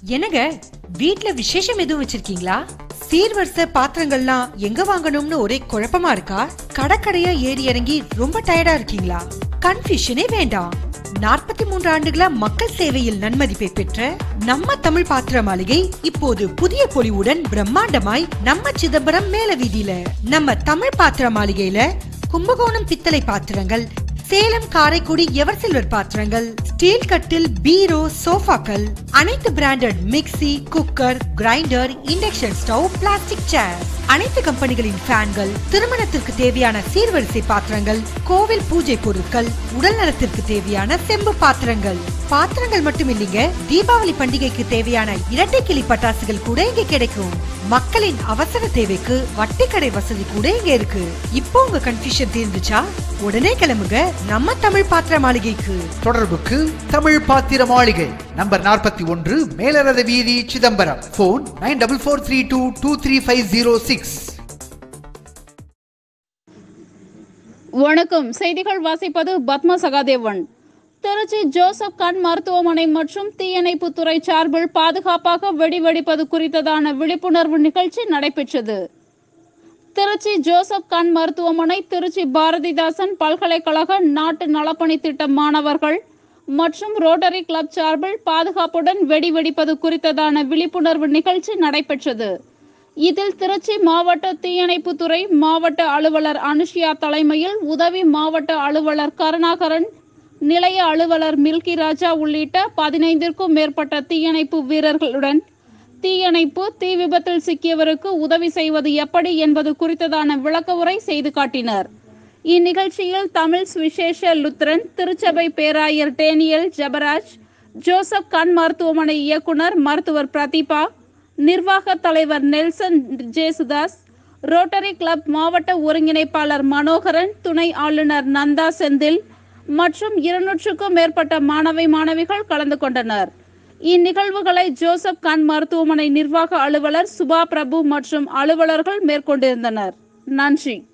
என்னங்க வீட்ல விசேஷம் எதுவும் வச்சிருக்கீங்களா சீர்வரிசை பாத்திரங்கள்லாம் எங்க வாங்கணும்னு ஒரே குழப்பமா இருக்கா கடற்கடையா ஏறி இறங்கி ரொம்ப டயர்டா இருக்கீங்களா கன்ஃபியூஷனே வேண்டாம் நாற்பத்தி மூன்று ஆண்டுகளா மக்கள் சேவையில் நன்மதிப்பை பெற்ற நம்ம தமிழ் பாத்திர மாளிகை இப்போது புதிய பொலிவுடன் பிரம்மாண்டமாய் நம்ம சிதம்பரம் மேல வீதியில நம்ம தமிழ் பாத்திர மாளிகையில கும்பகோணம் பித்தளை பாத்திரங்கள் சேலம் காரைக்குடி எவர் சில்வர் பாத்திரங்கள் ஸ்டீல் கட்டில் பீரோ சோஃபாக்கள் அனைத்து branded mixie cooker grinder induction stove plastic chair அனைத்து கம்பெனிகளின் ஃபேன்கள் திருமணத்திற்கு தேவையான சீர்வரிசை பாத்திரங்கள் கோவில் பூஜை பொருட்கள் உடல் நலத்திற்கு தேவையான செம்பு பாத்திரங்கள் பாத்திரங்கள் மட்டும் இல்லைங்க தீபாவளி பண்டிகைக்கு தேவையான இரட்டை கிளி பட்டாசுகள் கூட இங்க கிடைக்கும் மக்களின் அவசர தேவைக்கு வட்டி கடை வசதி கூட இங்க இருக்கு இப்போ உங்க கன்ஃபியூஷன் தீர்ந்துச்சா உடனே கிளம்புங்க நம்ம தமிழ் பாத்திர மாளிகைக்கு தொடர்புக்கு தமிழ் பாத்திர மாளிகை நம்பர் நாற்பத்தி ஒன்று மேலரத வீதி Chidambaram phone nine double four three two two three five zero six வணக்கம் செய்திகள் வாசிப்பது பத்மா சகாதேவன் திருச்சி ஜோசப் கண் மருத்துவமனை மற்றும் தீயணைப்புத்துறை சார்பில் பாதுகாப்பாக வெடி வெடிப்பது குறித்ததான விழிப்புணர்வு நிகழ்ச்சி நடைபெற்றது திருச்சி ஜோசப் கண் மருத்துவமனை திருச்சி பாரதிதாசன் பல்கலைக்கழக நாட்டு நலப்பணி திட்ட மாணவர்கள் மற்றும் ரோட்டரி கிளப் சார்பில் பாதுகாப்புடன் வெடி வெடிப்பது குறித்ததான விழிப்புணர்வு நிகழ்ச்சி நடைபெற்றது இதில் திருச்சி மாவட்ட தீயணைப்புத்துறை மாவட்ட அலுவலர் அனுஷியா தலைமையில் உதவி மாவட்ட அலுவலர் கருணாகரன் நிலைய அலுவலர் மில்கி ராஜா உள்ளிட்ட பதினைந்திற்கும் மேற்பட்ட தீயணைப்பு வீரர்களுடன் தீயணைப்பு தீ விபத்தில் சிக்கியவருக்கு உதவி செய்வது எப்படி என்பது குறித்ததான விளக்க உரை செய்து காட்டினர் இந்நிகழ்ச்சியில் தமிழ் சுவிசேஷ லுத்ரன் திருச்சபை பேராயர் டேனியல் ஜெபராஜ் ஜோசப் கண் மருத்துவமனை இயக்குனர் மருத்துவர் பிரதீபா நிர்வாக தலைவர் நெல்சன் ஜேசுதாஸ் ரோட்டரி கிளப் மாவட்ட ஒருங்கிணைப்பாளர் மனோகரன் துணை ஆளுநர் நந்தா செந்தில் மற்றும் இருநூற்றுக்கும் மேற்பட்ட மாணவி மாணவிகள் கலந்து கொண்டனர் இந்நிகழ்வுகளை ஜோசப் கண் மருத்துவமனை நிர்வாக அலுவலர் சுபா பிரபு மற்றும் அலுவலர்கள் மேற்கொண்டிருந்தனர் நன்றி